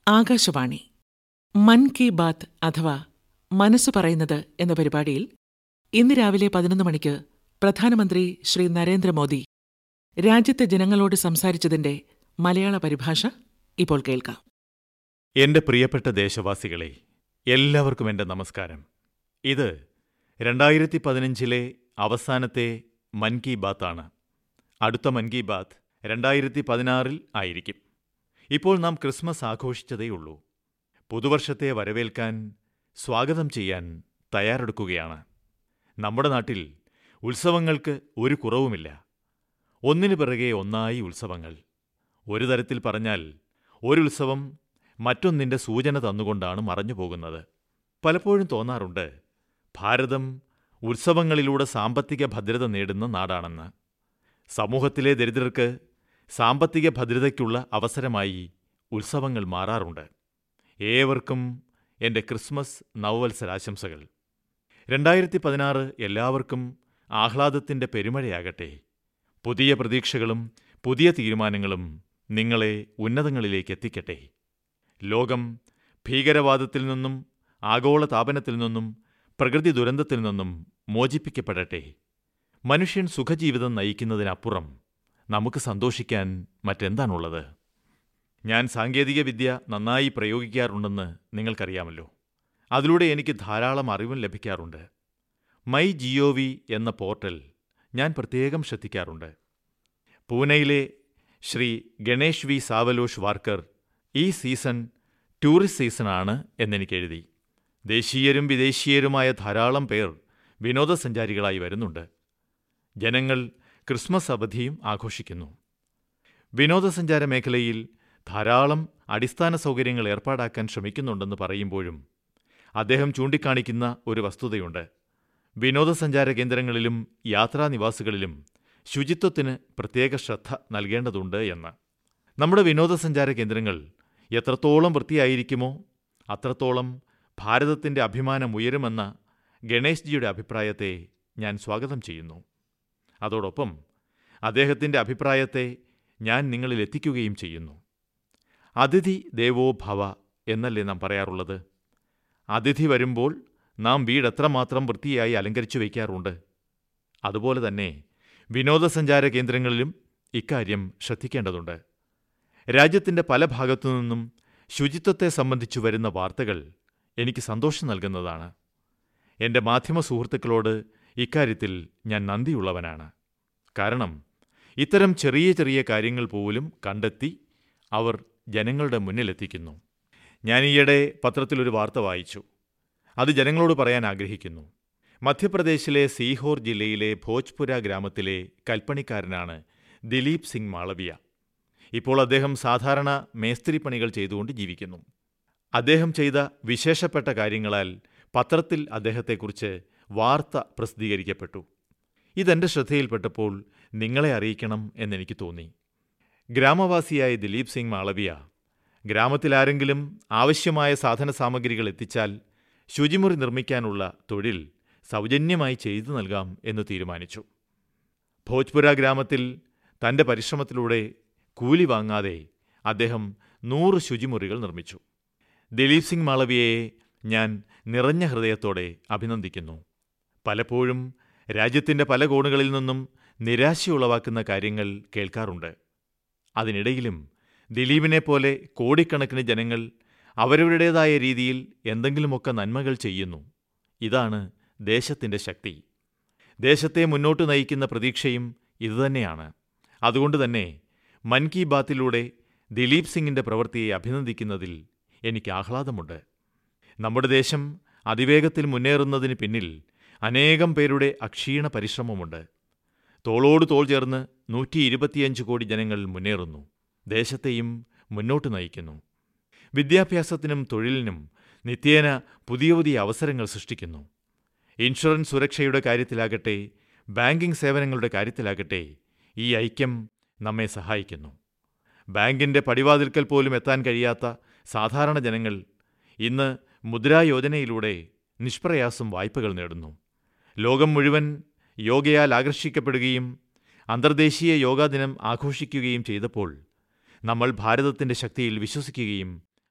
ആകാശവാണി മൻ കി ബാത്ത് അഥവാ മനസ്സ് പറയുന്നത് എന്ന പരിപാടിയിൽ ഇന്ന് രാവിലെ പതിനൊന്ന് മണിക്ക് പ്രധാനമന്ത്രി ശ്രീ നരേന്ദ്രമോദി രാജ്യത്തെ ജനങ്ങളോട് സംസാരിച്ചതിന്റെ മലയാള പരിഭാഷ ഇപ്പോൾ കേൾക്കാം എന്റെ പ്രിയപ്പെട്ട ദേശവാസികളെ എല്ലാവർക്കും എൻ്റെ നമസ്കാരം ഇത് രണ്ടായിരത്തി പതിനഞ്ചിലെ അവസാനത്തെ മൻ കി ബാത്താണ് അടുത്ത മൻ കി ബാത്ത് രണ്ടായിരത്തി പതിനാറിൽ ആയിരിക്കും ഇപ്പോൾ നാം ക്രിസ്മസ് ആഘോഷിച്ചതേയുള്ളൂ പുതുവർഷത്തെ വരവേൽക്കാൻ സ്വാഗതം ചെയ്യാൻ തയ്യാറെടുക്കുകയാണ് നമ്മുടെ നാട്ടിൽ ഉത്സവങ്ങൾക്ക് ഒരു കുറവുമില്ല ഒന്നിനു പിറകെ ഒന്നായി ഉത്സവങ്ങൾ ഒരു തരത്തിൽ പറഞ്ഞാൽ ഒരു ഉത്സവം മറ്റൊന്നിൻ്റെ സൂചന തന്നുകൊണ്ടാണ് മറഞ്ഞു പോകുന്നത് പലപ്പോഴും തോന്നാറുണ്ട് ഭാരതം ഉത്സവങ്ങളിലൂടെ സാമ്പത്തിക ഭദ്രത നേടുന്ന നാടാണെന്ന് സമൂഹത്തിലെ ദരിദ്രർക്ക് സാമ്പത്തിക ഭദ്രതയ്ക്കുള്ള അവസരമായി ഉത്സവങ്ങൾ മാറാറുണ്ട് ഏവർക്കും എൻ്റെ ക്രിസ്മസ് നവവത്സരാശംസകൾ രണ്ടായിരത്തി പതിനാറ് എല്ലാവർക്കും ആഹ്ലാദത്തിൻ്റെ പെരുമഴയാകട്ടെ പുതിയ പ്രതീക്ഷകളും പുതിയ തീരുമാനങ്ങളും നിങ്ങളെ ഉന്നതങ്ങളിലേക്ക് എത്തിക്കട്ടെ ലോകം ഭീകരവാദത്തിൽ നിന്നും ആഗോള താപനത്തിൽ നിന്നും പ്രകൃതി ദുരന്തത്തിൽ നിന്നും മോചിപ്പിക്കപ്പെടട്ടെ മനുഷ്യൻ സുഖജീവിതം നയിക്കുന്നതിനപ്പുറം നമുക്ക് സന്തോഷിക്കാൻ മറ്റെന്താണുള്ളത് ഞാൻ സാങ്കേതികവിദ്യ നന്നായി പ്രയോഗിക്കാറുണ്ടെന്ന് നിങ്ങൾക്കറിയാമല്ലോ അതിലൂടെ എനിക്ക് ധാരാളം അറിവും ലഭിക്കാറുണ്ട് മൈ ജിഒ വി എന്ന പോർട്ടൽ ഞാൻ പ്രത്യേകം ശ്രദ്ധിക്കാറുണ്ട് പൂനെയിലെ ശ്രീ ഗണേഷ് വി സാവലോഷ് വാർക്കർ ഈ സീസൺ ടൂറിസ്റ്റ് സീസണാണ് എന്നെനിക്കെഴുതി ദേശീയരും വിദേശീയരുമായ ധാരാളം പേർ വിനോദസഞ്ചാരികളായി വരുന്നുണ്ട് ജനങ്ങൾ ക്രിസ്മസ് അവധിയും ആഘോഷിക്കുന്നു വിനോദസഞ്ചാര മേഖലയിൽ ധാരാളം അടിസ്ഥാന സൗകര്യങ്ങൾ ഏർപ്പാടാക്കാൻ ശ്രമിക്കുന്നുണ്ടെന്ന് പറയുമ്പോഴും അദ്ദേഹം ചൂണ്ടിക്കാണിക്കുന്ന ഒരു വസ്തുതയുണ്ട് വിനോദസഞ്ചാര കേന്ദ്രങ്ങളിലും യാത്രാനിവാസുകളിലും ശുചിത്വത്തിന് പ്രത്യേക ശ്രദ്ധ നൽകേണ്ടതുണ്ട് എന്ന് നമ്മുടെ വിനോദസഞ്ചാര കേന്ദ്രങ്ങൾ എത്രത്തോളം വൃത്തിയായിരിക്കുമോ അത്രത്തോളം ഭാരതത്തിൻ്റെ അഭിമാനം ഉയരുമെന്ന ഗണേഷ് ജിയുടെ അഭിപ്രായത്തെ ഞാൻ സ്വാഗതം ചെയ്യുന്നു അതോടൊപ്പം അദ്ദേഹത്തിൻ്റെ അഭിപ്രായത്തെ ഞാൻ നിങ്ങളിൽ എത്തിക്കുകയും ചെയ്യുന്നു അതിഥി ദേവോ ഭവ എന്നല്ലേ നാം പറയാറുള്ളത് അതിഥി വരുമ്പോൾ നാം വീട് എത്രമാത്രം വൃത്തിയായി അലങ്കരിച്ചു വയ്ക്കാറുണ്ട് അതുപോലെ തന്നെ വിനോദസഞ്ചാര കേന്ദ്രങ്ങളിലും ഇക്കാര്യം ശ്രദ്ധിക്കേണ്ടതുണ്ട് രാജ്യത്തിൻ്റെ പല ഭാഗത്തു നിന്നും ശുചിത്വത്തെ സംബന്ധിച്ചു വരുന്ന വാർത്തകൾ എനിക്ക് സന്തോഷം നൽകുന്നതാണ് എൻ്റെ മാധ്യമ സുഹൃത്തുക്കളോട് ഇക്കാര്യത്തിൽ ഞാൻ നന്ദിയുള്ളവനാണ് കാരണം ഇത്തരം ചെറിയ ചെറിയ കാര്യങ്ങൾ പോലും കണ്ടെത്തി അവർ ജനങ്ങളുടെ മുന്നിലെത്തിക്കുന്നു ഞാൻ ഈയിടെ പത്രത്തിലൊരു വാർത്ത വായിച്ചു അത് ജനങ്ങളോട് പറയാൻ ആഗ്രഹിക്കുന്നു മധ്യപ്രദേശിലെ സീഹോർ ജില്ലയിലെ ഭോജ്പുര ഗ്രാമത്തിലെ കൽപ്പണിക്കാരനാണ് ദിലീപ് സിംഗ് മാളവിയ ഇപ്പോൾ അദ്ദേഹം സാധാരണ മേസ്ത്രി പണികൾ ചെയ്തുകൊണ്ട് ജീവിക്കുന്നു അദ്ദേഹം ചെയ്ത വിശേഷപ്പെട്ട കാര്യങ്ങളാൽ പത്രത്തിൽ അദ്ദേഹത്തെക്കുറിച്ച് വാർത്ത പ്രസിദ്ധീകരിക്കപ്പെട്ടു ഇതെന്റെ ശ്രദ്ധയിൽപ്പെട്ടപ്പോൾ നിങ്ങളെ അറിയിക്കണം എന്നെനിക്ക് തോന്നി ഗ്രാമവാസിയായ ദിലീപ് സിംഗ് മാളവിയ ഗ്രാമത്തിലാരെങ്കിലും ആവശ്യമായ സാധന സാമഗ്രികൾ എത്തിച്ചാൽ ശുചിമുറി നിർമ്മിക്കാനുള്ള തൊഴിൽ സൗജന്യമായി ചെയ്തു നൽകാം എന്ന് തീരുമാനിച്ചു ഭോജ്പുര ഗ്രാമത്തിൽ തന്റെ പരിശ്രമത്തിലൂടെ കൂലി വാങ്ങാതെ അദ്ദേഹം നൂറ് ശുചിമുറികൾ നിർമ്മിച്ചു ദിലീപ് സിംഗ് മാളവിയയെ ഞാൻ നിറഞ്ഞ ഹൃദയത്തോടെ അഭിനന്ദിക്കുന്നു പലപ്പോഴും രാജ്യത്തിൻ്റെ പല കോണുകളിൽ നിന്നും നിരാശയുളവാക്കുന്ന കാര്യങ്ങൾ കേൾക്കാറുണ്ട് അതിനിടയിലും ദിലീപിനെ പോലെ കോടിക്കണക്കിന് ജനങ്ങൾ അവരവരുടേതായ രീതിയിൽ എന്തെങ്കിലുമൊക്കെ നന്മകൾ ചെയ്യുന്നു ഇതാണ് ദേശത്തിൻ്റെ ശക്തി ദേശത്തെ മുന്നോട്ട് നയിക്കുന്ന പ്രതീക്ഷയും ഇതുതന്നെയാണ് അതുകൊണ്ട് തന്നെ മൻ കി ബാത്തിലൂടെ ദിലീപ് സിംഗിൻ്റെ പ്രവൃത്തിയെ അഭിനന്ദിക്കുന്നതിൽ എനിക്ക് ആഹ്ലാദമുണ്ട് നമ്മുടെ ദേശം അതിവേഗത്തിൽ മുന്നേറുന്നതിന് പിന്നിൽ അനേകം പേരുടെ അക്ഷീണ പരിശ്രമമുണ്ട് തോളോട് തോൾ ചേർന്ന് നൂറ്റി ഇരുപത്തിയഞ്ച് കോടി ജനങ്ങൾ മുന്നേറുന്നു ദേശത്തെയും മുന്നോട്ട് നയിക്കുന്നു വിദ്യാഭ്യാസത്തിനും തൊഴിലിനും നിത്യേന പുതിയ പുതിയ അവസരങ്ങൾ സൃഷ്ടിക്കുന്നു ഇൻഷുറൻസ് സുരക്ഷയുടെ കാര്യത്തിലാകട്ടെ ബാങ്കിംഗ് സേവനങ്ങളുടെ കാര്യത്തിലാകട്ടെ ഈ ഐക്യം നമ്മെ സഹായിക്കുന്നു ബാങ്കിൻ്റെ പടിവാതിൽക്കൽ പോലും എത്താൻ കഴിയാത്ത സാധാരണ ജനങ്ങൾ ഇന്ന് മുദ്രാ യോജനയിലൂടെ നിഷ്പ്രയാസം വായ്പകൾ നേടുന്നു ലോകം മുഴുവൻ യോഗയാൽ ആകർഷിക്കപ്പെടുകയും അന്തർദേശീയ യോഗാ ദിനം ആഘോഷിക്കുകയും ചെയ്തപ്പോൾ നമ്മൾ ഭാരതത്തിൻ്റെ ശക്തിയിൽ വിശ്വസിക്കുകയും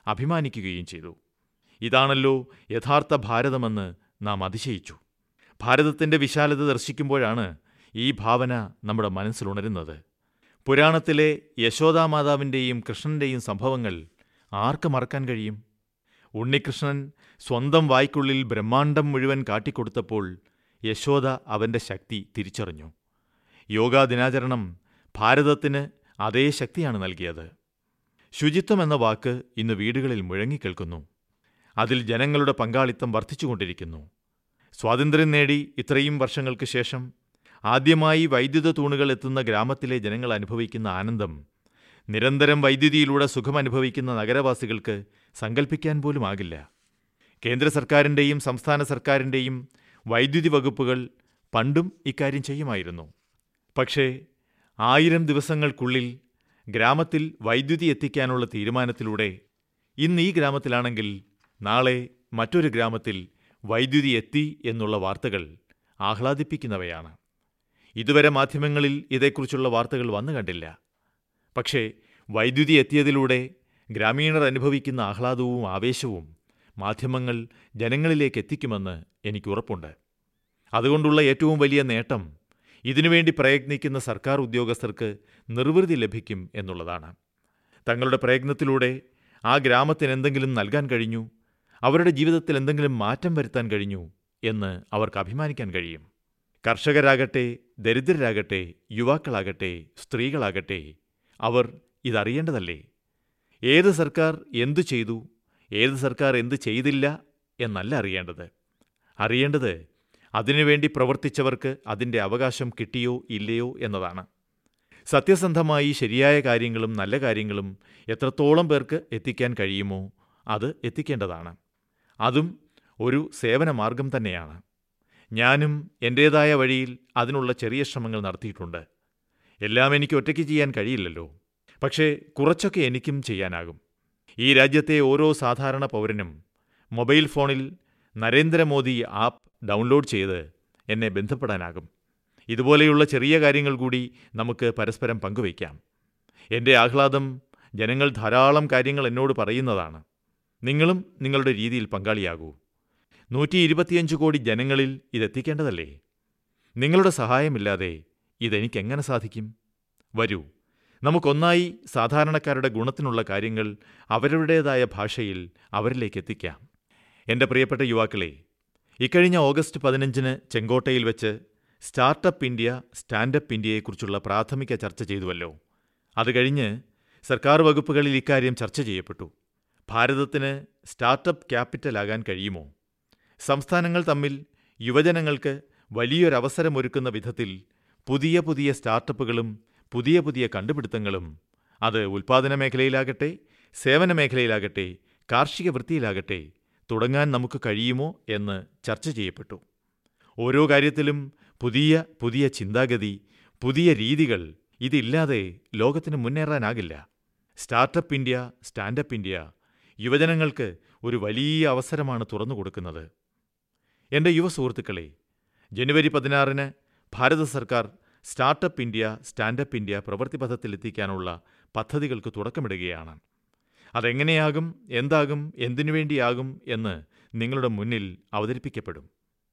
അഭിമാനിക്കുകയും ചെയ്തു ഇതാണല്ലോ യഥാർത്ഥ ഭാരതമെന്ന് നാം അതിശയിച്ചു ഭാരതത്തിന്റെ വിശാലത ദർശിക്കുമ്പോഴാണ് ഈ ഭാവന നമ്മുടെ മനസ്സിലുണരുന്നത് പുരാണത്തിലെ യശോദാമാതാവിൻ്റെയും കൃഷ്ണന്റെയും സംഭവങ്ങൾ ആർക്ക് മറക്കാൻ കഴിയും ഉണ്ണികൃഷ്ണൻ സ്വന്തം വായ്ക്കുള്ളിൽ ബ്രഹ്മാണ്ടം മുഴുവൻ കാട്ടിക്കൊടുത്തപ്പോൾ യശോദ അവന്റെ ശക്തി തിരിച്ചറിഞ്ഞു യോഗാ ദിനാചരണം ഭാരതത്തിന് അതേ ശക്തിയാണ് നൽകിയത് ശുചിത്വം എന്ന വാക്ക് ഇന്ന് വീടുകളിൽ മുഴങ്ങിക്കേൾക്കുന്നു അതിൽ ജനങ്ങളുടെ പങ്കാളിത്തം വർദ്ധിച്ചുകൊണ്ടിരിക്കുന്നു സ്വാതന്ത്ര്യം നേടി ഇത്രയും വർഷങ്ങൾക്ക് ശേഷം ആദ്യമായി വൈദ്യുത തൂണുകൾ എത്തുന്ന ഗ്രാമത്തിലെ ജനങ്ങൾ അനുഭവിക്കുന്ന ആനന്ദം നിരന്തരം വൈദ്യുതിയിലൂടെ സുഖമനുഭവിക്കുന്ന നഗരവാസികൾക്ക് സങ്കല്പിക്കാൻ പോലുമാകില്ല കേന്ദ്ര സർക്കാരിൻ്റെയും സംസ്ഥാന സർക്കാരിൻ്റെയും വൈദ്യുതി വകുപ്പുകൾ പണ്ടും ഇക്കാര്യം ചെയ്യുമായിരുന്നു പക്ഷേ ആയിരം ദിവസങ്ങൾക്കുള്ളിൽ ഗ്രാമത്തിൽ വൈദ്യുതി എത്തിക്കാനുള്ള തീരുമാനത്തിലൂടെ ഇന്ന് ഈ ഗ്രാമത്തിലാണെങ്കിൽ നാളെ മറ്റൊരു ഗ്രാമത്തിൽ വൈദ്യുതി എത്തി എന്നുള്ള വാർത്തകൾ ആഹ്ലാദിപ്പിക്കുന്നവയാണ് ഇതുവരെ മാധ്യമങ്ങളിൽ ഇതേക്കുറിച്ചുള്ള വാർത്തകൾ വന്നു കണ്ടില്ല പക്ഷേ വൈദ്യുതി എത്തിയതിലൂടെ ഗ്രാമീണർ അനുഭവിക്കുന്ന ആഹ്ലാദവും ആവേശവും മാധ്യമങ്ങൾ ജനങ്ങളിലേക്ക് എത്തിക്കുമെന്ന് എനിക്ക് ഉറപ്പുണ്ട് അതുകൊണ്ടുള്ള ഏറ്റവും വലിയ നേട്ടം ഇതിനുവേണ്ടി പ്രയത്നിക്കുന്ന സർക്കാർ ഉദ്യോഗസ്ഥർക്ക് നിർവൃതി ലഭിക്കും എന്നുള്ളതാണ് തങ്ങളുടെ പ്രയത്നത്തിലൂടെ ആ ഗ്രാമത്തിന് എന്തെങ്കിലും നൽകാൻ കഴിഞ്ഞു അവരുടെ ജീവിതത്തിൽ എന്തെങ്കിലും മാറ്റം വരുത്താൻ കഴിഞ്ഞു എന്ന് അവർക്ക് അഭിമാനിക്കാൻ കഴിയും കർഷകരാകട്ടെ ദരിദ്രരാകട്ടെ യുവാക്കളാകട്ടെ സ്ത്രീകളാകട്ടെ അവർ ഇതറിയേണ്ടതല്ലേ ഏത് സർക്കാർ എന്തു ചെയ്തു ഏത് സർക്കാർ എന്ത് ചെയ്തില്ല എന്നല്ല അറിയേണ്ടത് അറിയേണ്ടത് അതിനുവേണ്ടി പ്രവർത്തിച്ചവർക്ക് അതിൻ്റെ അവകാശം കിട്ടിയോ ഇല്ലയോ എന്നതാണ് സത്യസന്ധമായി ശരിയായ കാര്യങ്ങളും നല്ല കാര്യങ്ങളും എത്രത്തോളം പേർക്ക് എത്തിക്കാൻ കഴിയുമോ അത് എത്തിക്കേണ്ടതാണ് അതും ഒരു സേവന മാർഗം തന്നെയാണ് ഞാനും എൻ്റേതായ വഴിയിൽ അതിനുള്ള ചെറിയ ശ്രമങ്ങൾ നടത്തിയിട്ടുണ്ട് എല്ലാം എനിക്ക് ഒറ്റയ്ക്ക് ചെയ്യാൻ കഴിയില്ലല്ലോ പക്ഷേ കുറച്ചൊക്കെ എനിക്കും ചെയ്യാനാകും ഈ രാജ്യത്തെ ഓരോ സാധാരണ പൗരനും മൊബൈൽ ഫോണിൽ നരേന്ദ്രമോദി ആപ്പ് ഡൗൺലോഡ് ചെയ്ത് എന്നെ ബന്ധപ്പെടാനാകും ഇതുപോലെയുള്ള ചെറിയ കാര്യങ്ങൾ കൂടി നമുക്ക് പരസ്പരം പങ്കുവയ്ക്കാം എൻ്റെ ആഹ്ലാദം ജനങ്ങൾ ധാരാളം കാര്യങ്ങൾ എന്നോട് പറയുന്നതാണ് നിങ്ങളും നിങ്ങളുടെ രീതിയിൽ പങ്കാളിയാകൂ നൂറ്റി ഇരുപത്തിയഞ്ച് കോടി ജനങ്ങളിൽ ഇതെത്തിക്കേണ്ടതല്ലേ നിങ്ങളുടെ സഹായമില്ലാതെ ഇതെനിക്കെങ്ങനെ സാധിക്കും വരൂ നമുക്കൊന്നായി സാധാരണക്കാരുടെ ഗുണത്തിനുള്ള കാര്യങ്ങൾ അവരുടേതായ ഭാഷയിൽ അവരിലേക്ക് എത്തിക്കാം എൻ്റെ പ്രിയപ്പെട്ട യുവാക്കളെ ഇക്കഴിഞ്ഞ ഓഗസ്റ്റ് പതിനഞ്ചിന് ചെങ്കോട്ടയിൽ വെച്ച് സ്റ്റാർട്ടപ്പ് ഇന്ത്യ സ്റ്റാൻഡപ്പ് ഇന്ത്യയെക്കുറിച്ചുള്ള പ്രാഥമിക ചർച്ച ചെയ്തുവല്ലോ അത് കഴിഞ്ഞ് സർക്കാർ വകുപ്പുകളിൽ ഇക്കാര്യം ചർച്ച ചെയ്യപ്പെട്ടു ഭാരതത്തിന് സ്റ്റാർട്ടപ്പ് ക്യാപിറ്റലാകാൻ കഴിയുമോ സംസ്ഥാനങ്ങൾ തമ്മിൽ യുവജനങ്ങൾക്ക് വലിയൊരവസരമൊരുക്കുന്ന വിധത്തിൽ പുതിയ പുതിയ സ്റ്റാർട്ടപ്പുകളും പുതിയ പുതിയ കണ്ടുപിടുത്തങ്ങളും അത് ഉൽപ്പാദന മേഖലയിലാകട്ടെ സേവന മേഖലയിലാകട്ടെ കാർഷിക വൃത്തിയിലാകട്ടെ തുടങ്ങാൻ നമുക്ക് കഴിയുമോ എന്ന് ചർച്ച ചെയ്യപ്പെട്ടു ഓരോ കാര്യത്തിലും പുതിയ പുതിയ ചിന്താഗതി പുതിയ രീതികൾ ഇതില്ലാതെ ലോകത്തിന് മുന്നേറാനാകില്ല സ്റ്റാർട്ടപ്പ് ഇന്ത്യ സ്റ്റാൻഡപ്പ് ഇന്ത്യ യുവജനങ്ങൾക്ക് ഒരു വലിയ അവസരമാണ് തുറന്നു കൊടുക്കുന്നത് എൻ്റെ യുവ സുഹൃത്തുക്കളെ ജനുവരി പതിനാറിന് ഭാരത സർക്കാർ സ്റ്റാർട്ടപ്പ് ഇന്ത്യ സ്റ്റാൻഡപ്പ് ഇന്ത്യ പ്രവൃത്തിപഥത്തിലെത്തിക്കാനുള്ള പദ്ധതികൾക്ക് തുടക്കമിടുകയാണ് അതെങ്ങനെയാകും എന്താകും എന്തിനുവേണ്ടിയാകും എന്ന് നിങ്ങളുടെ മുന്നിൽ അവതരിപ്പിക്കപ്പെടും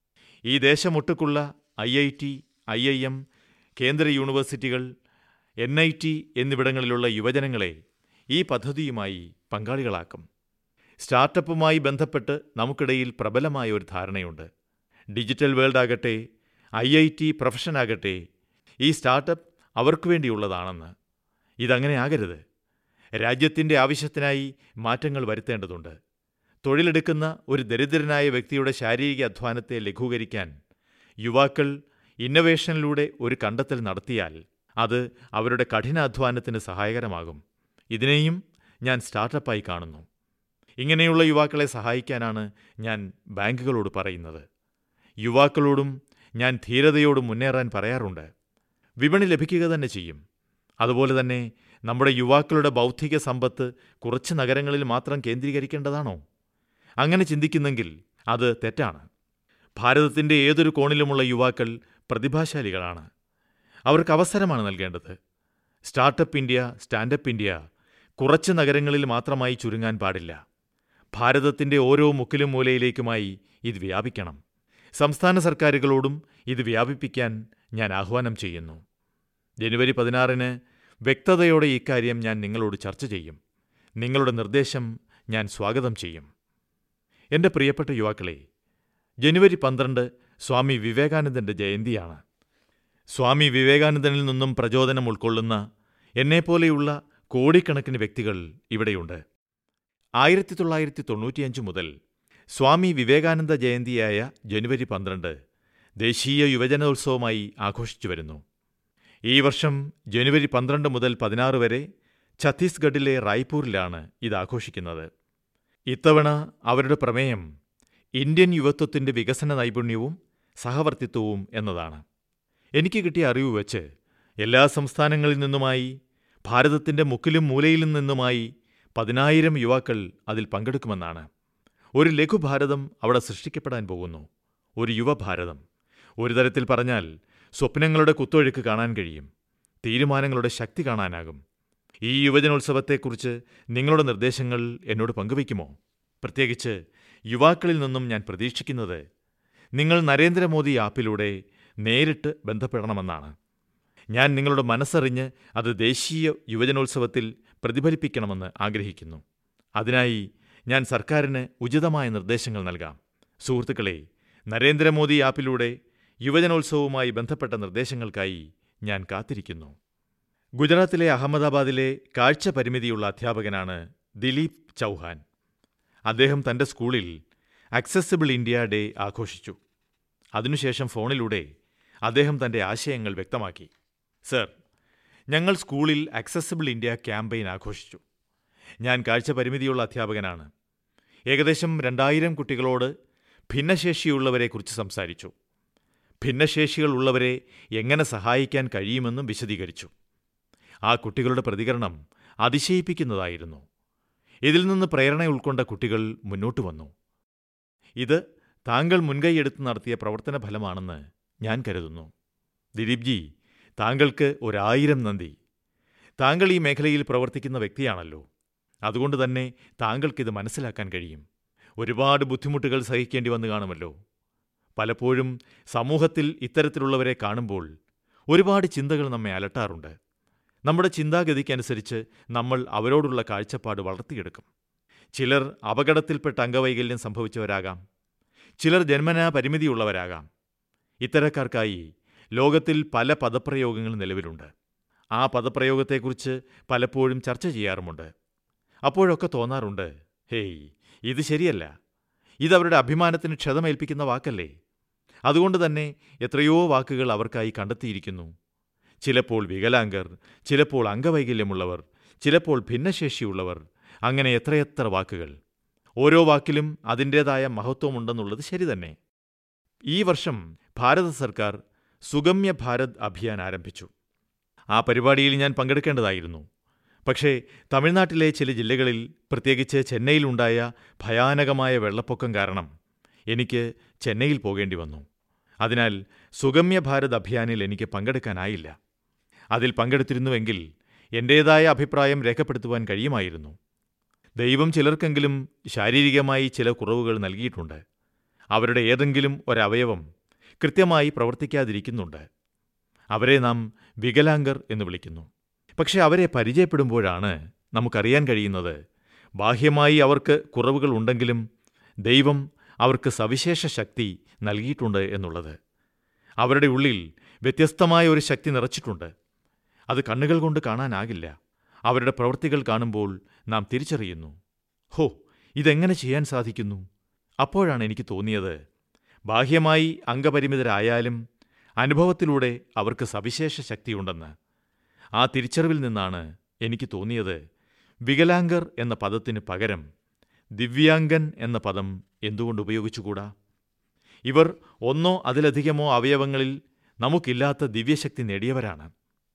ഈ ദേശമൊട്ടുക്കുള്ള I I T I I M കേന്ദ്ര യൂണിവേഴ്സിറ്റികൾ എൻ ഐ ടി എന്നിവിടങ്ങളിലുള്ള യുവജനങ്ങളെ ഈ പദ്ധതിയുമായി പങ്കാളികളാക്കും സ്റ്റാർട്ടപ്പുമായി ബന്ധപ്പെട്ട് നമുക്കിടയിൽ പ്രബലമായ ഒരു ധാരണയുണ്ട് ഡിജിറ്റൽ വേൾഡ് ആകട്ടെ ഐ ഐ ടി പ്രൊഫഷനാകട്ടെ ഈ സ്റ്റാർട്ടപ്പ് അവർക്ക് വേണ്ടിയുള്ളതാണെന്ന് ഇതങ്ങനെ ആകരുത് രാജ്യത്തിൻ്റെ ആവശ്യത്തിനായി മാറ്റങ്ങൾ വരുത്തേണ്ടതുണ്ട് തൊഴിലെടുക്കുന്ന ഒരു ദരിദ്രനായ വ്യക്തിയുടെ ശാരീരിക അധ്വാനത്തെ ലഘൂകരിക്കാൻ യുവാക്കൾ ഇന്നൊവേഷനിലൂടെ ഒരു കണ്ടെത്തൽ നടത്തിയാൽ അത് അവരുടെ കഠിനാധ്വാനത്തിന് സഹായകരമാകും ഇതിനെയും ഞാൻ സ്റ്റാർട്ടപ്പായി കാണുന്നു ഇങ്ങനെയുള്ള യുവാക്കളെ സഹായിക്കാനാണ് ഞാൻ ബാങ്കുകളോട് പറയുന്നത് യുവാക്കളോടും ഞാൻ ധീരതയോടും മുന്നേറാൻ പറയാറുണ്ട് വിപണി ലഭിക്കുക തന്നെ ചെയ്യും അതുപോലെ തന്നെ നമ്മുടെ യുവാക്കളുടെ ബൗദ്ധിക സമ്പത്ത് കുറച്ച് നഗരങ്ങളിൽ മാത്രം കേന്ദ്രീകരിക്കേണ്ടതാണോ അങ്ങനെ ചിന്തിക്കുന്നെങ്കിൽ അത് തെറ്റാണ് ഭാരതത്തിൻ്റെ ഏതൊരു കോണിലുമുള്ള യുവാക്കൾ പ്രതിഭാശാലികളാണ് അവർക്ക് അവസരമാണ് നൽകേണ്ടത് സ്റ്റാർട്ടപ്പ് ഇന്ത്യ സ്റ്റാൻഡപ്പ് ഇന്ത്യ കുറച്ച് നഗരങ്ങളിൽ മാത്രമായി ചുരുങ്ങാൻ പാടില്ല ഭാരതത്തിന്റെ ഓരോ മുക്കിലും മൂലയിലേക്കുമായി ഇത് വ്യാപിക്കണം സംസ്ഥാന സർക്കാരുകളോടും ഇത് വ്യാപിപ്പിക്കാൻ ഞാൻ ആഹ്വാനം ചെയ്യുന്നു ജനുവരി പതിനാറിന് വ്യക്തതയോടെ ഇക്കാര്യം ഞാൻ നിങ്ങളോട് ചർച്ച ചെയ്യും നിങ്ങളുടെ നിർദ്ദേശം ഞാൻ സ്വാഗതം ചെയ്യും എന്റെ പ്രിയപ്പെട്ട യുവാക്കളെ ജനുവരി പന്ത്രണ്ട് സ്വാമി വിവേകാനന്ദന്റെ ജയന്തിയാണ് സ്വാമി വിവേകാനന്ദനിൽ നിന്നും പ്രചോദനം ഉൾക്കൊള്ളുന്ന എന്നെപ്പോലെയുള്ള കോടിക്കണക്കിന് വ്യക്തികൾ ഇവിടെയുണ്ട് ആയിരത്തി തൊള്ളായിരത്തി തൊണ്ണൂറ്റിയഞ്ച് മുതൽ സ്വാമി വിവേകാനന്ദ ജയന്തിയായ ജനുവരി പന്ത്രണ്ട് ദേശീയ യുവജനോത്സവമായി ആഘോഷിച്ചു വരുന്നു ഈ വർഷം ജനുവരി പന്ത്രണ്ട് മുതൽ പതിനാറ് വരെ ഛത്തീസ്ഗഡിലെ റായ്പൂരിലാണ് ഇത് ആഘോഷിക്കുന്നത് ഇത്തവണ അവരുടെ പ്രമേയം ഇന്ത്യൻ യുവത്വത്തിന്റെ വികസന നൈപുണ്യവും സഹവർത്തിത്വവും എന്നതാണ് എനിക്ക് കിട്ടിയ അറിവ് വെച്ച് എല്ലാ സംസ്ഥാനങ്ങളിൽ നിന്നുമായി ഭാരതത്തിന്റെ മുക്കിലും മൂലയിലും നിന്നുമായി പതിനായിരം യുവാക്കൾ അതിൽ പങ്കെടുക്കുമെന്നാണ് ഒരു ലഘുഭാരതം അവിടെ സൃഷ്ടിക്കപ്പെടാൻ പോകുന്നു ഒരു യുവഭാരതം ഒരു തരത്തിൽ പറഞ്ഞാൽ സ്വപ്നങ്ങളുടെ കുത്തൊഴുക്ക് കാണാൻ കഴിയും തീരുമാനങ്ങളുടെ ശക്തി കാണാനാകും ഈ യുവജനോത്സവത്തെക്കുറിച്ച് നിങ്ങളുടെ നിർദ്ദേശങ്ങൾ എന്നോട് പങ്കുവയ്ക്കുമോ പ്രത്യേകിച്ച് യുവാക്കളിൽ നിന്നും ഞാൻ പ്രതീക്ഷിക്കുന്നത് നിങ്ങൾ നരേന്ദ്രമോദി ആപ്പിലൂടെ നേരിട്ട് ബന്ധപ്പെടണമെന്നാണ് ഞാൻ നിങ്ങളുടെ മനസ്സറിഞ്ഞ് അത് ദേശീയ യുവജനോത്സവത്തിൽ പ്രതിഫലിപ്പിക്കണമെന്ന് ആഗ്രഹിക്കുന്നു അതിനായി ഞാൻ സർക്കാരിന് ഉചിതമായ നിർദ്ദേശങ്ങൾ നൽകാം സുഹൃത്തുക്കളെ നരേന്ദ്രമോദി ആപ്പിലൂടെ യുവജനോത്സവവുമായി ബന്ധപ്പെട്ട നിർദ്ദേശങ്ങൾക്കായി ഞാൻ കാത്തിരിക്കുന്നു ഗുജറാത്തിലെ അഹമ്മദാബാദിലെ കാഴ്ച പരിമിതിയുള്ള അധ്യാപകനാണ് ദിലീപ് ചൗഹാൻ അദ്ദേഹം തന്റെ സ്കൂളിൽ അക്സസിബിൾ ഇന്ത്യ ഡേ ആഘോഷിച്ചു അതിനുശേഷം ഫോണിലൂടെ അദ്ദേഹം തന്റെ ആശയങ്ങൾ വ്യക്തമാക്കി സർ ഞങ്ങൾ സ്കൂളിൽ അക്സസിബിൾ ഇന്ത്യ ക്യാമ്പയിൻ ആഘോഷിച്ചു ഞാൻ കാഴ്ച പരിമിതിയുള്ള അധ്യാപകനാണ് ഏകദേശം രണ്ടായിരം കുട്ടികളോട് ഭിന്നശേഷിയുള്ളവരെക്കുറിച്ച് സംസാരിച്ചു ഭിന്നശേഷികൾ ഉള്ളവരെ എങ്ങനെ സഹായിക്കാൻ കഴിയുമെന്നും വിശദീകരിച്ചു ആ കുട്ടികളുടെ പ്രതികരണം അതിശയിപ്പിക്കുന്നതായിരുന്നു ഇതിൽ നിന്ന് പ്രേരണ ഉൾക്കൊണ്ട കുട്ടികൾ മുന്നോട്ട് വന്നു ഇത് താങ്കൾ മുൻകൈയെടുത്ത് നടത്തിയ പ്രവർത്തന ഫലമാണെന്ന് ഞാൻ കരുതുന്നു ദിലീപ് ജി താങ്കൾക്ക് ഒരായിരം നന്ദി താങ്കൾ ഈ മേഖലയിൽ പ്രവർത്തിക്കുന്ന വ്യക്തിയാണല്ലോ അതുകൊണ്ട് തന്നെ താങ്കൾക്കിത് മനസ്സിലാക്കാൻ കഴിയും ഒരുപാട് ബുദ്ധിമുട്ടുകൾ സഹിക്കേണ്ടി വന്നു കാണുമല്ലോ പലപ്പോഴും സമൂഹത്തിൽ ഇത്തരത്തിലുള്ളവരെ കാണുമ്പോൾ ഒരുപാട് ചിന്തകൾ നമ്മെ അലട്ടാറുണ്ട് നമ്മുടെ ചിന്താഗതിക്കനുസരിച്ച് നമ്മൾ അവരോടുള്ള കാഴ്ചപ്പാട് വളർത്തിയെടുക്കും ചിലർ അപകടത്തിൽപ്പെട്ട അംഗവൈകല്യം സംഭവിച്ചവരാകാം ചിലർ ജന്മനാ പരിമിതിയുള്ളവരാകാം ഇത്തരക്കാർക്കായി ലോകത്തിൽ പല പദപ്രയോഗങ്ങൾ നിലവിലുണ്ട് ആ പദപ്രയോഗത്തെക്കുറിച്ച് പലപ്പോഴും ചർച്ച ചെയ്യാറുമുണ്ട് അപ്പോഴൊക്കെ തോന്നാറുണ്ട് ഹേയ് ഇത് ശരിയല്ല ഇതവരുടെ അഭിമാനത്തിന് ക്ഷതമേൽപ്പിക്കുന്ന വാക്കല്ലേ അതുകൊണ്ട് തന്നെ എത്രയോ വാക്കുകൾ അവർക്കായി കണ്ടെത്തിയിരിക്കുന്നു ചിലപ്പോൾ വികലാംഗർ ചിലപ്പോൾ അംഗവൈകല്യമുള്ളവർ ചിലപ്പോൾ ഭിന്നശേഷിയുള്ളവർ അങ്ങനെ എത്രയെത്ര വാക്കുകൾ ഓരോ വാക്കിലും അതിൻ്റേതായ മഹത്വമുണ്ടെന്നുള്ളത് ശരി തന്നെ ഈ വർഷം ഭാരത സർക്കാർ സുഗമ്യ ഭാരത് അഭിയാൻ ആരംഭിച്ചു ആ പരിപാടിയിൽ ഞാൻ പങ്കെടുക്കേണ്ടതായിരുന്നു പക്ഷേ തമിഴ്നാട്ടിലെ ചില ജില്ലകളിൽ പ്രത്യേകിച്ച് ചെന്നൈയിലുണ്ടായ ഭയാനകമായ വെള്ളപ്പൊക്കം കാരണം എനിക്ക് ചെന്നൈയിൽ പോകേണ്ടി വന്നു അതിനാൽ സുഗമ്യ ഭാരത് അഭിയാനിൽ എനിക്ക് പങ്കെടുക്കാനായില്ല അതിൽ പങ്കെടുത്തിരുന്നുവെങ്കിൽ എൻ്റേതായ അഭിപ്രായം രേഖപ്പെടുത്തുവാൻ കഴിയുമായിരുന്നു ദൈവം ചിലർക്കെങ്കിലും ശാരീരികമായി ചില കുറവുകൾ നൽകിയിട്ടുണ്ട് അവരുടെ ഏതെങ്കിലും ഒരവയവം കൃത്യമായി പ്രവർത്തിക്കാതിരിക്കുന്നുണ്ട് അവരെ നാം വികലാംഗർ എന്ന് വിളിക്കുന്നു പക്ഷെ അവരെ പരിചയപ്പെടുമ്പോഴാണ് നമുക്കറിയാൻ കഴിയുന്നത് ബാഹ്യമായി അവർക്ക് കുറവുകൾ ഉണ്ടെങ്കിലും ദൈവം അവർക്ക് സവിശേഷ ശക്തി നൽകിയിട്ടുണ്ട് എന്നുള്ളത് അവരുടെ ഉള്ളിൽ വ്യത്യസ്തമായ ഒരു ശക്തി നിറച്ചിട്ടുണ്ട് അത് കണ്ണുകൾ കൊണ്ട് കാണാനാകില്ല അവരുടെ പ്രവൃത്തികൾ കാണുമ്പോൾ നാം തിരിച്ചറിയുന്നു ഹോ ഇതെങ്ങനെ ചെയ്യാൻ സാധിക്കുന്നു അപ്പോഴാണ് എനിക്ക് തോന്നിയത് ബാഹ്യമായി അംഗപരിമിതരായാലും അനുഭവത്തിലൂടെ അവർക്ക് സവിശേഷ ശക്തിയുണ്ടെന്ന് ആ തിരിച്ചറിവിൽ നിന്നാണ് എനിക്ക് തോന്നിയത് വികലാംഗർ എന്ന പദത്തിന് പകരം ദിവ്യാംഗൻ എന്ന പദം എന്തുകൊണ്ട് ഉപയോഗിച്ചുകൂടാ ഇവർ ഒന്നോ അതിലധികമോ അവയവങ്ങളിൽ നമുക്കില്ലാത്ത ദിവ്യശക്തി നേടിയവരാണ്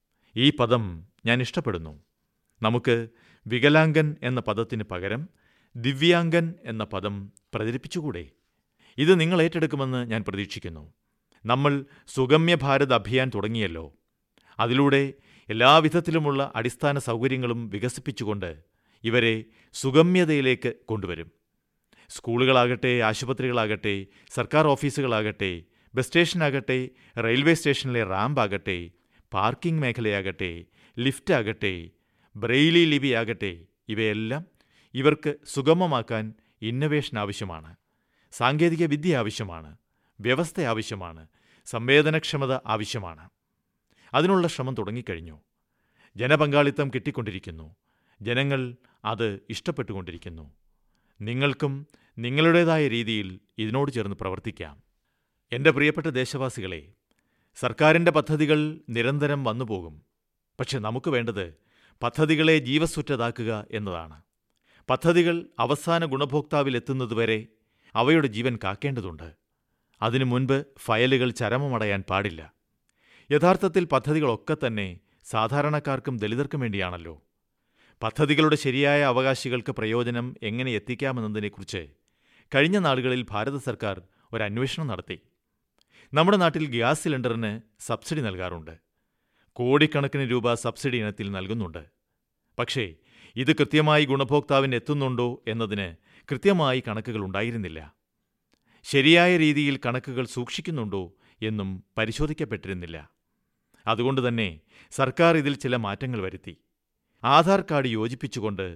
ഈ പദം ഞാൻ ഇഷ്ടപ്പെടുന്നു നമുക്ക് വികലാംഗൻ എന്ന പദത്തിന് പകരം ദിവ്യാംഗൻ എന്ന പദം പ്രചരിപ്പിച്ചുകൂടെ ഇത് നിങ്ങൾ ഏറ്റെടുക്കുമെന്ന് ഞാൻ പ്രതീക്ഷിക്കുന്നു നമ്മൾ സുഗമ്യ ഭാരത് അഭിയാൻ തുടങ്ങിയല്ലോ അതിലൂടെ എല്ലാവിധത്തിലുമുള്ള അടിസ്ഥാന സൗകര്യങ്ങളും വികസിപ്പിച്ചുകൊണ്ട് ഇവരെ സുഗമ്യതയിലേക്ക് കൊണ്ടുവരും സ്കൂളുകളാകട്ടെ ആശുപത്രികളാകട്ടെ സർക്കാർ ഓഫീസുകളാകട്ടെ ബസ് സ്റ്റേഷനാകട്ടെ റെയിൽവേ സ്റ്റേഷനിലെ റാമ്പാകട്ടെ പാർക്കിംഗ് മേഖലയാകട്ടെ ലിഫ്റ്റാകട്ടെ ബ്രെയിലി ലിപിയാകട്ടെ ഇവയെല്ലാം ഇവർക്ക് സുഗമമാക്കാൻ ഇന്നവേഷൻ ആവശ്യമാണ് സാങ്കേതിക വിദ്യ ആവശ്യമാണ് വ്യവസ്ഥ ആവശ്യമാണ് സംവേദനക്ഷമത ആവശ്യമാണ് അതിനുള്ള ശ്രമം തുടങ്ങിക്കഴിഞ്ഞു ജനപങ്കാളിത്തം കിട്ടിക്കൊണ്ടിരിക്കുന്നു ജനങ്ങൾ അത് ഇഷ്ടപ്പെട്ടുകൊണ്ടിരിക്കുന്നു നിങ്ങൾക്കും നിങ്ങളുടേതായ രീതിയിൽ ഇതിനോട് ചേർന്ന് പ്രവർത്തിക്കാം എൻ്റെ പ്രിയപ്പെട്ട ദേശവാസികളെ സർക്കാരിൻ്റെ പദ്ധതികൾ നിരന്തരം വന്നുപോകും പക്ഷെ നമുക്ക് വേണ്ടത് പദ്ധതികളെ ജീവസ്സുറ്റതാക്കുക എന്നതാണ് പദ്ധതികൾ അവസാന ഗുണഭോക്താവിലെത്തുന്നതുവരെ അവയുടെ ജീവൻ കാക്കേണ്ടതുണ്ട് അതിനു മുൻപ് ഫയലുകൾ ചരമമടയാൻ പാടില്ല യഥാർത്ഥത്തിൽ പദ്ധതികളൊക്കെ തന്നെ സാധാരണക്കാർക്കും ദലിതർക്കും വേണ്ടിയാണല്ലോ പദ്ധതികളുടെ ശരിയായ അവകാശികൾക്ക് പ്രയോജനം എങ്ങനെ എത്തിക്കാമെന്നതിനെക്കുറിച്ച് കഴിഞ്ഞ നാളുകളിൽ ഭാരത സർക്കാർ ഒരു അന്വേഷണം നടത്തി നമ്മുടെ നാട്ടിൽ ഗ്യാസ് സിലിണ്ടറിന് സബ്സിഡി നൽകാറുണ്ട് കോടിക്കണക്കിന് രൂപ സബ്സിഡി ഇനത്തിൽ നൽകുന്നുണ്ട് പക്ഷേ ഇത് കൃത്യമായി ഗുണഭോക്താവിന് എത്തുന്നുണ്ടോ എന്നതിന് കൃത്യമായി കണക്കുകൾ ഉണ്ടായിരുന്നില്ല ശരിയായ രീതിയിൽ കണക്കുകൾ സൂക്ഷിക്കുന്നുണ്ടോ എന്നും പരിശോധിക്കപ്പെട്ടിരുന്നില്ല അതുകൊണ്ട് തന്നെ സർക്കാർ ഇതിൽ ചില മാറ്റങ്ങൾ വരുത്തി ആധാർ കാർഡ് യോജിപ്പിച്ചുകൊണ്ട്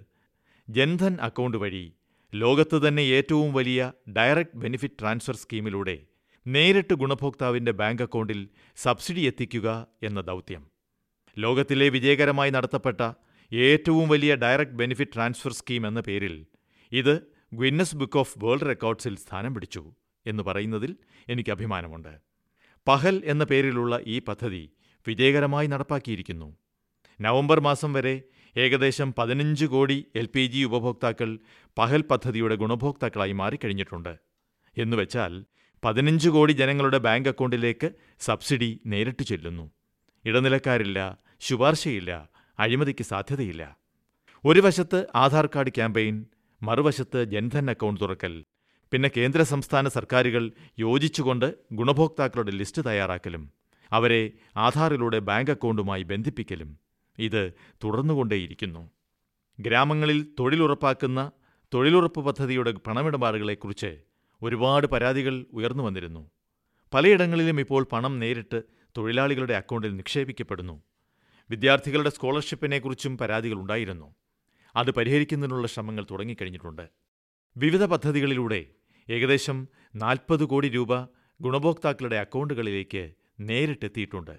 ജൻധൻ അക്കൗണ്ട് വഴി ലോകത്ത് തന്നെ ഏറ്റവും വലിയ ഡയറക്റ്റ് ബെനിഫിറ്റ് ട്രാൻസ്ഫർ സ്കീമിലൂടെ നേരിട്ട് ഗുണഭോക്താവിന്റെ ബാങ്ക് അക്കൗണ്ടിൽ സബ്സിഡി എത്തിക്കുക എന്ന ദൗത്യം ലോകത്തിലെ വിജയകരമായി നടത്തപ്പെട്ട ഏറ്റവും വലിയ ഡയറക്റ്റ് ബെനിഫിറ്റ് ട്രാൻസ്ഫർ സ്കീം എന്ന പേരിൽ ഇത് ഗിന്നസ് ബുക്ക് ഓഫ് വേൾഡ് റെക്കോർഡ്സിൽ സ്ഥാനം പിടിച്ചു എന്ന് പറയുന്നതിൽ എനിക്ക് അഭിമാനമുണ്ട് പഹൽ എന്ന പേരിലുള്ള ഈ പദ്ധതി വിജയകരമായി നടപ്പാക്കിയിരിക്കുന്നു നവംബർ മാസം വരെ ഏകദേശം പതിനഞ്ച് കോടി എൽ പി ജി ഉപഭോക്താക്കൾ പഹൽ പദ്ധതിയുടെ ഗുണഭോക്താക്കളായി മാറിക്കഴിഞ്ഞിട്ടുണ്ട് എന്നുവെച്ചാൽ പതിനഞ്ച് കോടി ജനങ്ങളുടെ ബാങ്ക് അക്കൗണ്ടിലേക്ക് സബ്സിഡി നേരിട്ട് ചെല്ലുന്നു ഇടനിലക്കാരില്ല ശുപാർശയില്ല അഴിമതിക്ക് സാധ്യതയില്ല ഒരു വശത്ത് ആധാർ കാർഡ് ക്യാമ്പയിൻ മറുവശത്ത് ജൻധൻ അക്കൗണ്ട് തുറക്കൽ പിന്നെ കേന്ദ്ര സംസ്ഥാന സർക്കാരുകൾ യോജിച്ചുകൊണ്ട് ഗുണഭോക്താക്കളുടെ ലിസ്റ്റ് തയ്യാറാക്കലും അവരെ ആധാറിലൂടെ ബാങ്ക് അക്കൗണ്ടുമായി ബന്ധിപ്പിക്കലും ഇത് തുടർന്നുകൊണ്ടേയിരിക്കുന്നു ഗ്രാമങ്ങളിൽ തൊഴിലുറപ്പാക്കുന്ന തൊഴിലുറപ്പ് പദ്ധതിയുടെ പണമിടപാടുകളെക്കുറിച്ച് ഒരുപാട് പരാതികൾ ഉയർന്നു വന്നിരുന്നു പലയിടങ്ങളിലും ഇപ്പോൾ പണം നേരിട്ട് തൊഴിലാളികളുടെ അക്കൗണ്ടിൽ നിക്ഷേപിക്കപ്പെടുന്നു വിദ്യാർത്ഥികളുടെ സ്കോളർഷിപ്പിനെക്കുറിച്ചും പരാതികളുണ്ടായിരുന്നു അത് പരിഹരിക്കുന്നതിനുള്ള ശ്രമങ്ങൾ തുടങ്ങിക്കഴിഞ്ഞിട്ടുണ്ട് വിവിധ പദ്ധതികളിലൂടെ ഏകദേശം നാൽപ്പത് കോടി രൂപ ഗുണഭോക്താക്കളുടെ അക്കൗണ്ടുകളിലേക്ക് നേരിട്ടെത്തിയിട്ടുണ്ട്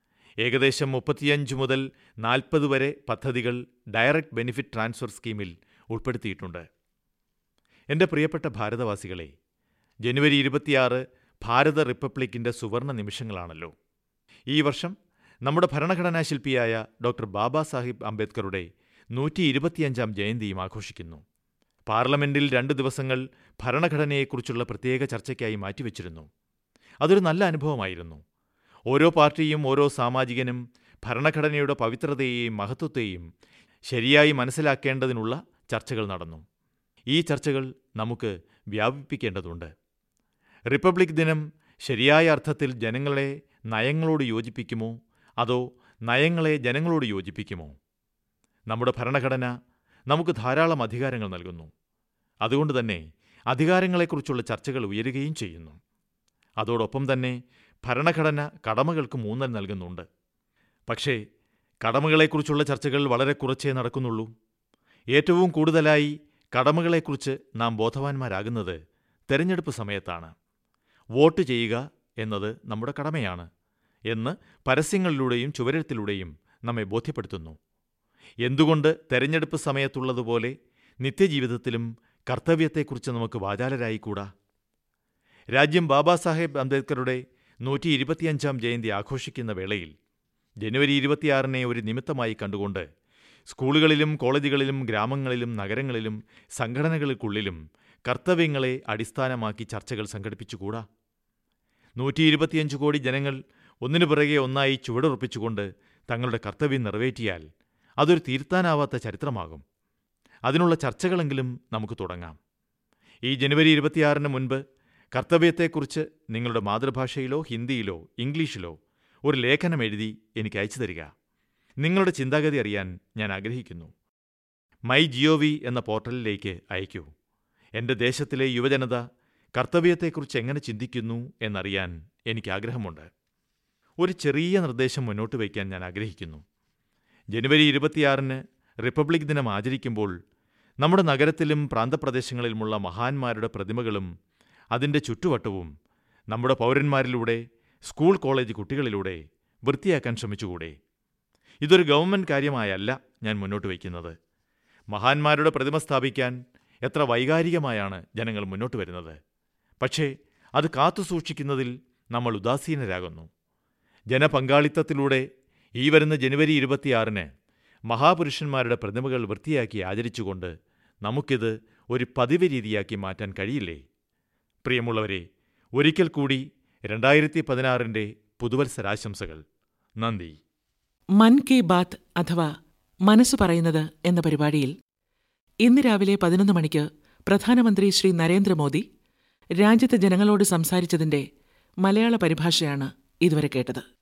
ഏകദേശം മുപ്പത്തിയഞ്ച് മുതൽ നാൽപ്പത് വരെ പദ്ധതികൾ ഡയറക്റ്റ് ബെനിഫിറ്റ് ട്രാൻസ്ഫർ സ്കീമിൽ ഉൾപ്പെടുത്തിയിട്ടുണ്ട് എൻ്റെ പ്രിയപ്പെട്ട ഭാരതവാസികളെ ജനുവരി ഇരുപത്തിയാറ് ഭാരത റിപ്പബ്ലിക്കിൻ്റെ സുവർണ നിമിഷങ്ങളാണല്ലോ ഈ വർഷം നമ്മുടെ ഭരണഘടനാ ശില്പിയായ ഡോക്ടർ ബാബാ സാഹിബ് അംബേദ്കറുടെ നൂറ്റി ഇരുപത്തിയഞ്ചാം ജയന്തിയും ആഘോഷിക്കുന്നു പാർലമെന്റിൽ രണ്ട് ദിവസങ്ങൾ ഭരണഘടനയെക്കുറിച്ചുള്ള പ്രത്യേക ചർച്ചയ്ക്കായി മാറ്റിവെച്ചിരുന്നു അതൊരു നല്ല അനുഭവമായിരുന്നു ഓരോ പാർട്ടിയും ഓരോ സാമാജികനും ഭരണഘടനയുടെ പവിത്രതയെയും മഹത്വത്തെയും ശരിയായി മനസ്സിലാക്കേണ്ടതിനുള്ള ചർച്ചകൾ നടന്നു ഈ ചർച്ചകൾ നമുക്ക് വ്യാപിപ്പിക്കേണ്ടതുണ്ട് റിപ്പബ്ലിക് ദിനം ശരിയായ അർത്ഥത്തിൽ ജനങ്ങളെ നയങ്ങളോട് യോജിപ്പിക്കുമോ അതോ നയങ്ങളെ ജനങ്ങളോട് യോജിപ്പിക്കുമോ നമ്മുടെ ഭരണഘടന നമുക്ക് ധാരാളം അധികാരങ്ങൾ നൽകുന്നു അതുകൊണ്ട് തന്നെ അധികാരങ്ങളെക്കുറിച്ചുള്ള ചർച്ചകൾ ഉയരുകയും ചെയ്യുന്നു അതോടൊപ്പം തന്നെ ഭരണഘടന കടമകൾക്ക് ഊന്നൽ നൽകുന്നുണ്ട് പക്ഷേ കടമകളെക്കുറിച്ചുള്ള ചർച്ചകൾ വളരെ കുറച്ചേ നടക്കുന്നുള്ളൂ ഏറ്റവും കൂടുതലായി കടമകളെക്കുറിച്ച് നാം ബോധവാന്മാരാകുന്നത് തെരഞ്ഞെടുപ്പ് സമയത്താണ് വോട്ട് ചെയ്യുക എന്നത് നമ്മുടെ കടമയാണ് എന്ന് പരസ്യങ്ങളിലൂടെയും ചുവരെഴുത്തിലൂടെയും നമ്മെ ബോധ്യപ്പെടുത്തുന്നു എന്തുകൊണ്ട് തെരഞ്ഞെടുപ്പ് സമയത്തുള്ളതുപോലെ നിത്യജീവിതത്തിലും കർത്തവ്യത്തെക്കുറിച്ച് നമുക്ക് വാചാലരായിക്കൂടാ രാജ്യം ബാബാ സാഹേബ് അംബേദ്കറുടെ നൂറ്റി ഇരുപത്തിയഞ്ചാം ജയന്തി ആഘോഷിക്കുന്ന വേളയിൽ ജനുവരി ഇരുപത്തിയാറിനെ ഒരു നിമിത്തമായി കണ്ടുകൊണ്ട് സ്കൂളുകളിലും കോളേജുകളിലും ഗ്രാമങ്ങളിലും നഗരങ്ങളിലും സംഘടനകൾക്കുള്ളിലും കർത്തവ്യങ്ങളെ അടിസ്ഥാനമാക്കി ചർച്ചകൾ സംഘടിപ്പിച്ചുകൂടാ നൂറ്റി ഇരുപത്തിയഞ്ച് കോടി ജനങ്ങൾ ഒന്നിനു പിറകെ ഒന്നായി ചുവടുറപ്പിച്ചുകൊണ്ട് തങ്ങളുടെ കർത്തവ്യം നിറവേറ്റിയാൽ അതൊരു തീർത്താനാവാത്ത ചരിത്രമാകും അതിനുള്ള ചർച്ചകളെങ്കിലും നമുക്ക് തുടങ്ങാം ഈ ജനുവരി ഇരുപത്തിയാറിന് മുൻപ് കർത്തവ്യത്തെക്കുറിച്ച് നിങ്ങളുടെ മാതൃഭാഷയിലോ ഹിന്ദിയിലോ ഇംഗ്ലീഷിലോ ഒരു ലേഖനം എഴുതി എനിക്ക് അയച്ചു തരിക നിങ്ങളുടെ ചിന്താഗതി അറിയാൻ ഞാൻ ആഗ്രഹിക്കുന്നു മൈ ജിഒ വി എന്ന പോർട്ടലിലേക്ക് അയക്കൂ എന്റെ ദേശത്തിലെ യുവജനത കർത്തവ്യത്തെക്കുറിച്ച് എങ്ങനെ ചിന്തിക്കുന്നു എന്നറിയാൻ എനിക്ക് ആഗ്രഹമുണ്ട് ഒരു ചെറിയ നിർദ്ദേശം മുന്നോട്ട് വയ്ക്കാൻ ഞാൻ ആഗ്രഹിക്കുന്നു ജനുവരി ഇരുപത്തിയാറിന് റിപ്പബ്ലിക് ദിനം ആചരിക്കുമ്പോൾ നമ്മുടെ നഗരത്തിലും പ്രാന്തപ്രദേശങ്ങളിലുമുള്ള മഹാന്മാരുടെ പ്രതിമകളും അതിന്റെ ചുറ്റുവട്ടവും നമ്മുടെ പൗരന്മാരിലൂടെ സ്കൂൾ കോളേജ് കുട്ടികളിലൂടെ വൃത്തിയാക്കാൻ ശ്രമിച്ചുകൂടെ ഇതൊരു ഗവൺമെന്റ് കാര്യമായല്ല ഞാൻ മുന്നോട്ട് വയ്ക്കുന്നത് മഹാന്മാരുടെ പ്രതിമ സ്ഥാപിക്കാൻ എത്ര വൈകാരികമായാണ് ജനങ്ങൾ മുന്നോട്ട് വരുന്നത് പക്ഷേ അത് കാത്തുസൂക്ഷിക്കുന്നതിൽ നമ്മൾ ഉദാസീനരാകുന്നു ജനപങ്കാളിത്തത്തിലൂടെ ഈ വരുന്ന ജനുവരി ഇരുപത്തിയാറിന് മഹാപുരുഷന്മാരുടെ പ്രതിമകൾ വൃത്തിയാക്കി ആചരിച്ചുകൊണ്ട് നമുക്കിത് ഒരു പതിവ് രീതിയാക്കി മാറ്റാൻ കഴിയില്ലേ പ്രിയമുള്ളവരെ ഒരിക്കൽ കൂടി രണ്ടായിരത്തി പതിനാറിൻ്റെ പുതുവത്സരാശംസകൾ നന്ദി മൻ കി ബാത്ത് അഥവാ മനസ്സ് പറയുന്നത് എന്ന പരിപാടിയിൽ ഇന്ന് രാവിലെ പതിനൊന്ന് മണിക്ക് പ്രധാനമന്ത്രി ശ്രീ നരേന്ദ്രമോദി രാജ്യത്തെ ജനങ്ങളോട് സംസാരിച്ചതിന്റെ മലയാള പരിഭാഷയാണ് ഇതുവരെ കേട്ടത്